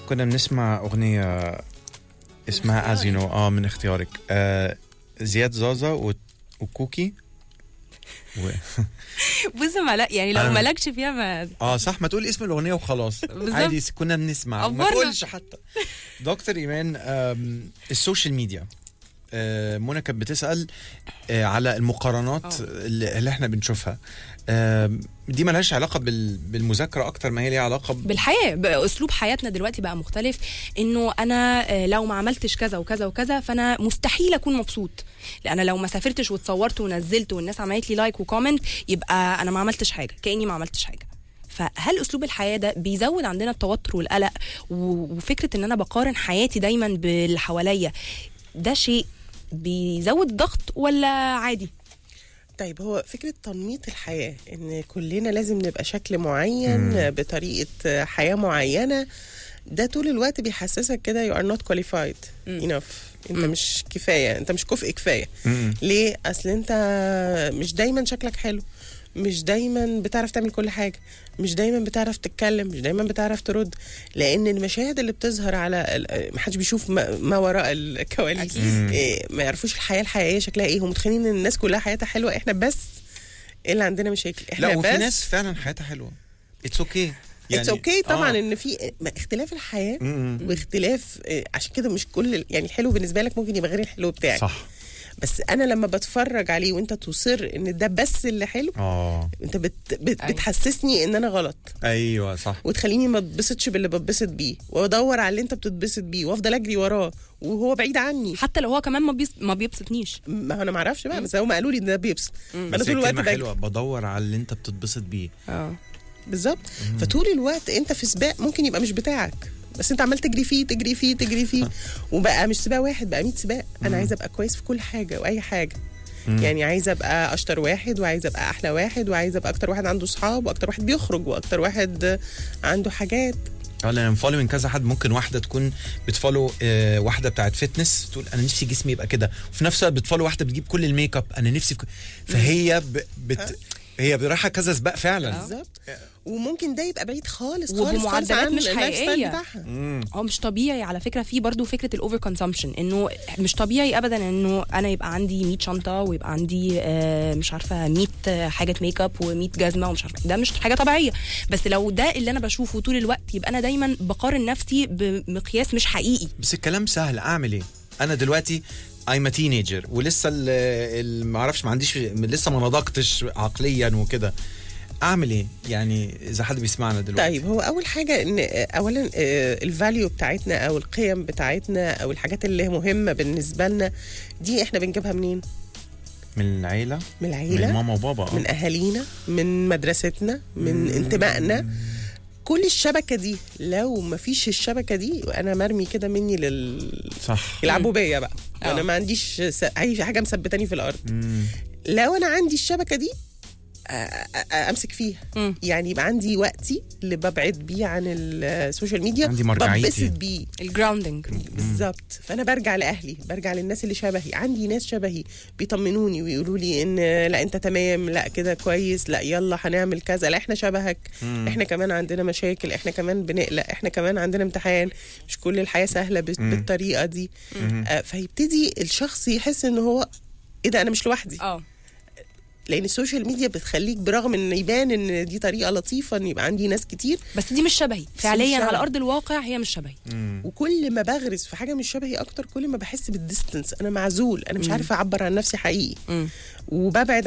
كنا بنسمع اغنيه اسمها از يو اه من اختيارك آه زياد زازا و... وكوكي و... بص ما يعني لو أنا- مالكش فيها ما اه صح ما تقول اسم الاغنيه وخلاص بالظبط. عادي كنا بنسمع ما عبرنا. تقولش حتى دكتور ايمان آم، السوشيال ميديا آه، منى كانت بتسال آه، على المقارنات آه. اللي اللي احنا بنشوفها آم، دي ملهاش علاقه بال- بالمذاكره اكتر ما هي ليها علاقه ب... بالحياه باسلوب حياتنا دلوقتي بقى مختلف انه انا آه، لو ما عملتش كذا وكذا وكذا فانا مستحيل اكون مبسوط لان لو ما سافرتش واتصورت ونزلت والناس عملت لي لايك وكومنت يبقى انا ما عملتش حاجه كاني ما عملتش حاجه فهل اسلوب الحياه ده بيزود عندنا التوتر والقلق و- وفكره ان انا بقارن حياتي دايما باللي حواليا ده شيء بيزود الضغط ولا عادي طيب هو فكرة تنميط الحياة إن كلنا لازم نبقى شكل معين بطريقة حياة معينة ده طول الوقت بيحسسك كده you are not qualified enough انت مش كفاية انت مش كفء كفاية م-م. ليه؟ اصل انت مش دايما شكلك حلو مش دايما بتعرف تعمل كل حاجة مش دايما بتعرف تتكلم مش دايما بتعرف ترد لان المشاهد اللي بتظهر على ال- محدش بيشوف ما, ما وراء الكواليس أكيد. إيه ما يعرفوش الحياة الحقيقية شكلها ايه هم متخيلين ان الناس كلها حياتها حلوة احنا بس اللي عندنا مشاكل احنا لا وفي بس ناس فعلا حياتها حلوه اتس اوكي اتس اوكي طبعا ان في ما اختلاف الحياه واختلاف إيه، عشان كده مش كل ال- يعني الحلو بالنسبه لك ممكن يبقى غير الحلو بتاعك صح بس انا لما بتفرج عليه وانت تصر ان ده بس اللي حلو اه انت بت بت أيوة. بتحسسني ان انا غلط ايوه صح وتخليني ما اتبسطش باللي بتبسط بيه وادور على اللي انت بتتبسط بيه وافضل اجري وراه وهو بعيد عني حتى لو هو كمان ما, بيس ما بيبسطنيش ما هو انا ما اعرفش بقى بس هم قالوا لي ان ده بيبسط فانا بس طول هي الوقت كلمة بجري حلوه بدور على اللي انت بتتبسط بيه اه بالظبط فطول الوقت انت في سباق ممكن يبقى مش بتاعك بس انت عمال تجري فيه تجري فيه تجري فيه وبقى مش سباق واحد بقى 100 سباق انا عايزه ابقى كويس في كل حاجه واي حاجه يعني عايزه ابقى اشطر واحد وعايزه ابقى احلى واحد وعايزه ابقى اكتر واحد عنده صحاب واكتر واحد بيخرج واكتر واحد عنده حاجات اه لان انا فولوينج كذا حد ممكن واحده تكون بتفولو آه واحده بتاعت فتنس تقول انا نفسي جسمي يبقى كده وفي نفس الوقت بتفولو واحده بتجيب كل الميك اب انا نفسي في ك... فهي ب... بت... هي رايحه كذا سباق فعلا بالظبط وممكن ده يبقى بعيد خالص خالص خالص وبمعدلات عن مش اللايف ستايل حقيقية. بتاعها هو مش طبيعي على فكره في برضو فكره الاوفر كونسومشن انه مش طبيعي ابدا انه انا يبقى عندي 100 شنطه ويبقى عندي آه، مش عارفه 100 حاجه ميك اب و100 جزمه ومش عارفه ده مش حاجه طبيعيه بس لو ده اللي انا بشوفه طول الوقت يبقى انا دايما بقارن نفسي بمقياس مش حقيقي بس الكلام سهل اعمل ايه انا دلوقتي ايم تينيجر ولسه ال- ال- ما اعرفش ما عنديش لسه ما نضجتش عقليا وكده اعمل ايه يعني اذا حد بيسمعنا دلوقتي طيب هو اول حاجه ان آه، اولا الفاليو بتاعتنا او القيم بتاعتنا او الحاجات اللي مهمه بالنسبه لنا دي احنا بنجيبها منين من العيله من العيله من ماما وبابا آه. من اهالينا من مدرستنا من انتمائنا كل الشبكه دي لو ما فيش الشبكه دي انا مرمي كده مني لل صح يلعبوا بيا بقى آه. انا ما عنديش س... اي حاجه مثبتاني في الارض مم. لو انا عندي الشبكه دي أ- أ- أ- امسك فيها مم. يعني يبقى عندي وقتي اللي ببعد بيه عن السوشيال ميديا عندي مرجعيتي. ببسط بيه الجراوندنج بالظبط فانا برجع لاهلي برجع للناس اللي شبهي عندي ناس شبهي بيطمنوني ويقولوا لي ان لا انت تمام لا كده كويس لا يلا هنعمل كذا لا احنا شبهك احنا كمان عندنا مشاكل احنا كمان بنقلق احنا كمان عندنا امتحان مش كل الحياه سهله بال- بالطريقه دي آه فيبتدي الشخص يحس ان هو ايه ده انا مش لوحدي اه لان السوشيال ميديا بتخليك برغم ان يبان ان دي طريقه لطيفه ان يبقى عندي ناس كتير بس دي مش شبهي فعليا شبهي. على ارض الواقع هي مش شبهي وكل ما بغرس في حاجه مش شبهي اكتر كل ما بحس بالديستنس انا معزول انا مش عارفه اعبر عن نفسي حقيقي مم. وببعد